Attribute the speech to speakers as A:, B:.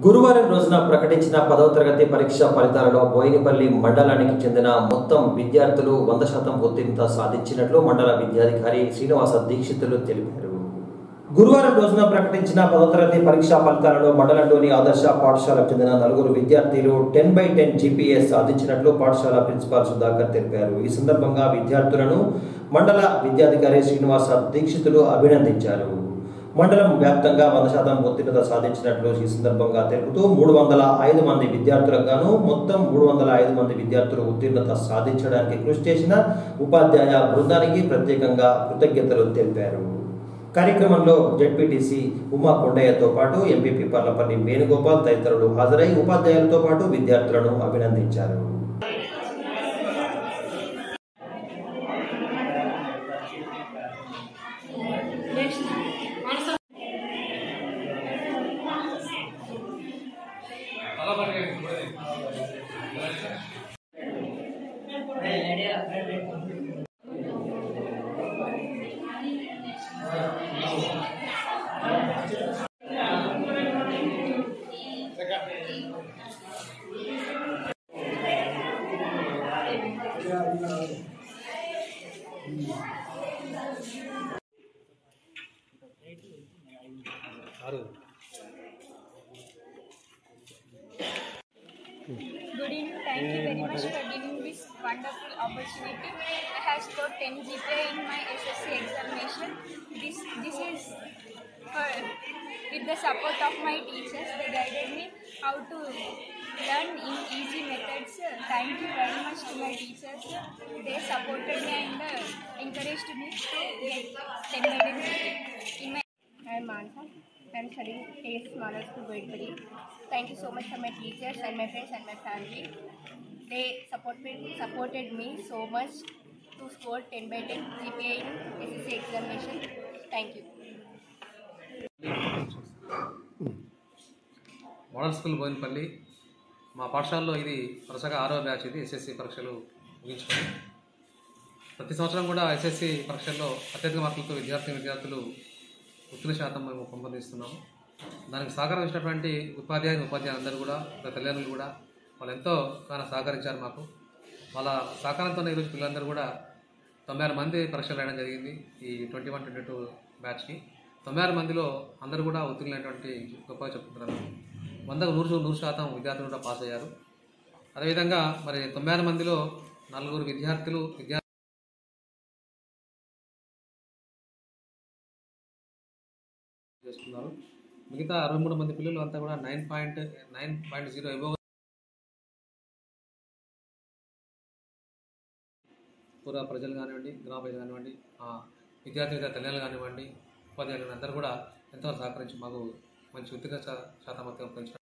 A: గురువారం రోజున ప్రకటించిన పదవ తరగతి పరీక్ష ఫలితాలలో బోయినపల్లి మండలానికి చెందిన మొత్తం విద్యార్థులు వంద శాతం ఉత్తీర్ణత సాధించినట్లు మండల విద్యాధికారి శ్రీనివాస దీక్షితులు తెలిపారు గురువారం రోజున ప్రకటించిన పదవ తరగతి పరీక్షా ఫలితాలలో మండలంలోని ఆదర్శ పాఠశాలకు చెందిన నలుగురు విద్యార్థులు టెన్ బై టెన్ జీపీఎస్ సాధించినట్లు పాఠశాల ప్రిన్సిపాల్ సుధాకర్ తెలిపారు ఈ సందర్భంగా విద్యార్థులను మండల విద్యాధికారి శ్రీనివాస దీక్షితులు అభినందించారు మండలం వ్యాప్తంగా వంద శాతం ఉత్తీర్ణత సాధించినట్లు ఈ సందర్భంగా తెలుపుతూ మూడు వందల ఐదు మంది విద్యార్థులకు గాను మొత్తం మూడు వందల ఐదు మంది విద్యార్థులు ఉత్తీర్ణత సాధించడానికి కృషి చేసిన ఉపాధ్యాయ బృందానికి ప్రత్యేకంగా కృతజ్ఞతలు తెలిపారు కార్యక్రమంలో జడ్పీటీసీ ఉమా కొండయ్యతో పాటు ఎంపీపీ పర్లపల్లి వేణుగోపాల్ తదితరులు హాజరై ఉపాధ్యాయులతో పాటు విద్యార్థులను అభినందించారు
B: Good evening. Thank you very much for giving this wonderful opportunity. I have scored 10 GPA in my SSC examination. This this is for with the support of my teachers. They guided me how to learn in easy methods. Thank you very much to my teachers. They supported me and uh, encouraged me to get 10 medals in my
C: I am Mansa. I am studying AS Model School Boydbury. Thank you so much for my teachers and my friends and my family. They support me, supported me so much to score 10 by 10 GPA in SSC examination. Thank you.
D: Model school Boinapalli మా పాఠశాలలో ఇది వరుసగా ఆరో batch ఇది SSC పరీక్షలు ముగించుకొని ప్రతి సంవత్సరం కూడా ఎస్ఎస్సి పరీక్షల్లో అత్యధిక మార్కులతో విద్యార్థి విద్యార్థులు ఉత్తీర్ణ శాతం మేము పెంపొందిస్తున్నాము దానికి సహకరించినటువంటి ఉపాధ్యాయులు ఉపాధ్యాయులందరూ కూడా వాళ్ళ తల్లిదండ్రులు కూడా వాళ్ళు ఎంతో చాలా సహకరించారు మాకు వాళ్ళ సహకారంతో ఈరోజు పిల్లలందరూ కూడా తొంభై ఆరు మంది పరీక్షలు రాయడం జరిగింది ఈ ట్వంటీ వన్ ట్వంటీ టూ బ్యాచ్కి తొంభై ఆరు మందిలో అందరూ కూడా ఉత్తీర్ణమైనటువంటి గొప్పగా చెప్తున్నారు వందకు నూరు నూరు శాతం విద్యార్థులు కూడా పాస్ అయ్యారు అదేవిధంగా మరి తొంభై ఆరు మందిలో నలుగురు విద్యార్థులు విద్యా చేసుకున్నారు మిగతా అరవై మూడు మంది పిల్లలు అంతా కూడా nine point nine point zero above పూర్వ ప్రజలు కానివ్వండి గ్రామ ప్రజలు కానివ్వండి ఆ విద్యార్థి విద్యార్థి తల్లిదండ్రులు కానివ్వండి ఉపాధ్యాయులు అందరూ కూడా ఎంతో సహకరించి మాకు మంచి ఉత్తీర్ణ శా- శాతం మొత్తం పెంచడం